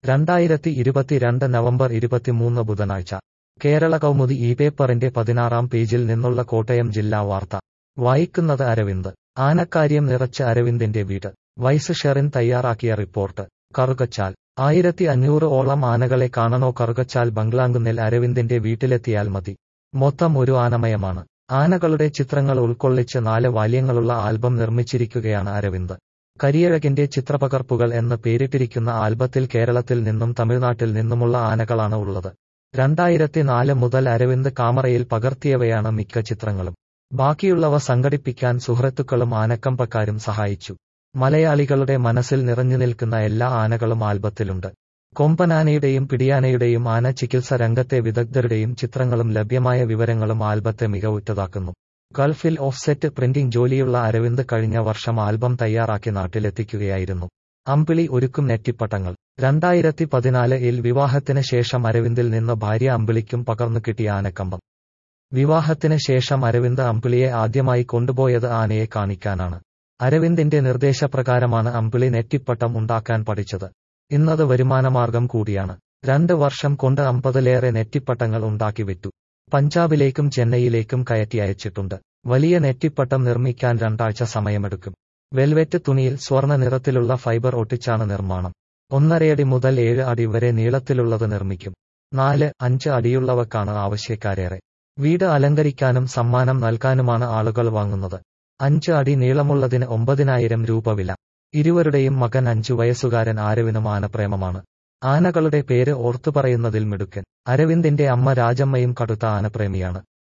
രണ്ടായിരത്തി ഇരുപത്തിരണ്ട് നവംബർ ഇരുപത്തിമൂന്ന് ബുധനാഴ്ച കേരള കൗമുദി ഈ പേപ്പറിന്റെ പതിനാറാം പേജിൽ നിന്നുള്ള കോട്ടയം ജില്ലാ വാർത്ത വായിക്കുന്നത് അരവിന്ദ് ആനക്കാര്യം നിറച്ച് അരവിന്ദിന്റെ വീട് വൈസ് ഷെറിൻ തയ്യാറാക്കിയ റിപ്പോർട്ട് കറുകച്ചാൽ ആയിരത്തി അഞ്ഞൂറ് ഓളം ആനകളെ കാണണോ കറുകച്ചാൽ ബംഗ്ലാങ്കുന്നിൽ അരവിന്ദിന്റെ വീട്ടിലെത്തിയാൽ മതി മൊത്തം ഒരു ആനമയമാണ് ആനകളുടെ ചിത്രങ്ങൾ ഉൾക്കൊള്ളിച്ച് നാല് വാല്യങ്ങളുള്ള ആൽബം നിർമ്മിച്ചിരിക്കുകയാണ് അരവിന്ദ് കരിയഴകിന്റെ ചിത്രപകർപ്പുകൾ എന്ന് പേരിട്ടിരിക്കുന്ന ആൽബത്തിൽ കേരളത്തിൽ നിന്നും തമിഴ്നാട്ടിൽ നിന്നുമുള്ള ആനകളാണ് ഉള്ളത് രണ്ടായിരത്തി നാല് മുതൽ അരവിന്ദ് കാമറയിൽ പകർത്തിയവയാണ് മിക്ക ചിത്രങ്ങളും ബാക്കിയുള്ളവ സംഘടിപ്പിക്കാൻ സുഹൃത്തുക്കളും ആനക്കമ്പക്കാരും സഹായിച്ചു മലയാളികളുടെ മനസ്സിൽ നിറഞ്ഞു നിൽക്കുന്ന എല്ലാ ആനകളും ആൽബത്തിലുണ്ട് കൊമ്പനാനയുടെയും പിടിയാനയുടെയും ആന ചികിത്സ രംഗത്തെ വിദഗ്ധരുടെയും ചിത്രങ്ങളും ലഭ്യമായ വിവരങ്ങളും ആൽബത്തെ മികവുറ്റതാക്കുന്നു ഗൾഫിൽ ഓഫ്സെറ്റ് പ്രിന്റിംഗ് ജോലിയുള്ള അരവിന്ദ് കഴിഞ്ഞ വർഷം ആൽബം തയ്യാറാക്കി നാട്ടിലെത്തിക്കുകയായിരുന്നു അമ്പിളി ഒരുക്കും നെറ്റിപ്പട്ടങ്ങൾ രണ്ടായിരത്തി പതിനാലിൽ വിവാഹത്തിന് ശേഷം അരവിന്ദിൽ നിന്ന് ഭാര്യ അമ്പിളിക്കും പകർന്നു കിട്ടിയ ആനക്കമ്പം വിവാഹത്തിന് ശേഷം അരവിന്ദ് അമ്പിളിയെ ആദ്യമായി കൊണ്ടുപോയത് ആനയെ കാണിക്കാനാണ് അരവിന്ദിന്റെ നിർദ്ദേശപ്രകാരമാണ് അമ്പിളി നെറ്റിപ്പട്ടം ഉണ്ടാക്കാൻ പഠിച്ചത് ഇന്നത് വരുമാനമാർഗം കൂടിയാണ് രണ്ട് വർഷം കൊണ്ട് അമ്പതിലേറെ നെറ്റിപ്പട്ടങ്ങൾ ഉണ്ടാക്കി വിറ്റു പഞ്ചാബിലേക്കും ചെന്നൈയിലേക്കും കയറ്റി അയച്ചിട്ടുണ്ട് വലിയ നെറ്റിപ്പട്ടം നിർമ്മിക്കാൻ രണ്ടാഴ്ച സമയമെടുക്കും വെൽവെറ്റ് തുണിയിൽ സ്വർണ്ണ നിറത്തിലുള്ള ഫൈബർ ഒട്ടിച്ചാണ് നിർമ്മാണം ഒന്നരയടി മുതൽ ഏഴ് അടി വരെ നീളത്തിലുള്ളത് നിർമ്മിക്കും നാല് അഞ്ച് അടിയുള്ളവക്കാണ് ആവശ്യക്കാരേറെ വീട് അലങ്കരിക്കാനും സമ്മാനം നൽകാനുമാണ് ആളുകൾ വാങ്ങുന്നത് അഞ്ച് അടി നീളമുള്ളതിന് ഒമ്പതിനായിരം രൂപ വില ഇരുവരുടെയും മകൻ അഞ്ചു വയസ്സുകാരൻ ആരവിനും ആനപ്രേമമാണ് ആനകളുടെ പേര് ഓർത്തു പറയുന്നതിൽ മിടുക്കൻ അരവിന്ദിന്റെ അമ്മ രാജമ്മയും കടുത്ത ആനപ്രേമിയാണ്